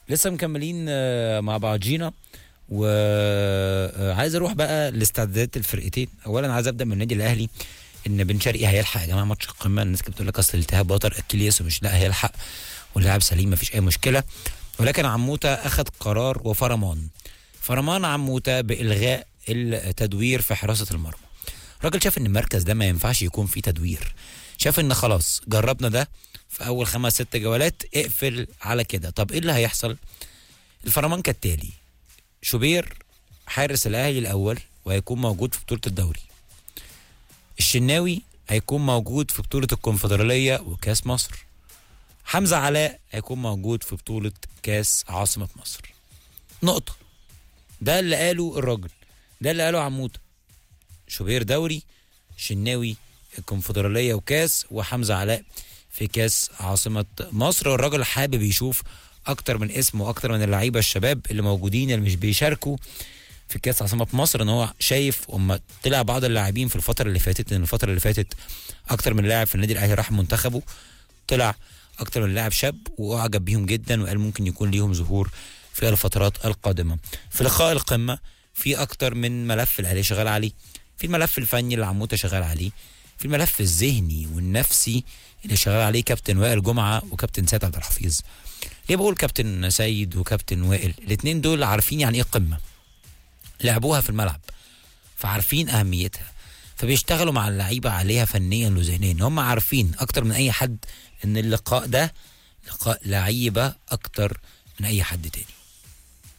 لسه مكملين آه، مع بعضينا وعايز اروح بقى لاستعدادات الفرقتين اولا عايز ابدا من النادي الاهلي ان بن شرقي هيلحق يا جماعه ماتش القمه الناس كانت بتقول لك اصل التهاب وتر اكيليس ومش لا هيلحق واللاعب سليم مفيش اي مشكله ولكن عموته اخذ قرار وفرمان فرمان عموته بالغاء التدوير في حراسه المرمى الراجل شاف ان المركز ده ما ينفعش يكون فيه تدوير شاف ان خلاص جربنا ده في اول خمس ست جولات اقفل على كده طب ايه اللي هيحصل الفرمان كالتالي شوبير حارس الاهلي الاول وهيكون موجود في بطوله الدوري الشناوي هيكون موجود في بطوله الكونفدراليه وكاس مصر حمزه علاء هيكون موجود في بطوله كاس عاصمه مصر نقطه ده اللي قاله الراجل ده اللي قاله عموته شوبير دوري شناوي الكونفدراليه وكاس وحمزه علاء في كاس عاصمه مصر والراجل حابب يشوف اكتر من اسم واكتر من اللعيبه الشباب اللي موجودين اللي مش بيشاركوا في كاس عاصمه مصر ان هو شايف اما طلع بعض اللاعبين في الفتره اللي فاتت ان الفتره اللي فاتت اكتر من لاعب في النادي الاهلي راح منتخبه طلع اكتر من لاعب شاب واعجب بيهم جدا وقال ممكن يكون ليهم ظهور في الفترات القادمه في لقاء القمه في اكتر من ملف الاهلي شغال عليه في الملف الفني اللي عموته شغال عليه في الملف الذهني والنفسي اللي شغال عليه كابتن وائل جمعه وكابتن سيد عبد الحفيظ ليه بقول كابتن سيد وكابتن وائل الاثنين دول عارفين يعني ايه قمه لعبوها في الملعب فعارفين اهميتها فبيشتغلوا مع اللعيبه عليها فنيا وذهنيا هم عارفين اكتر من اي حد ان اللقاء ده لقاء لعيبه اكتر من اي حد تاني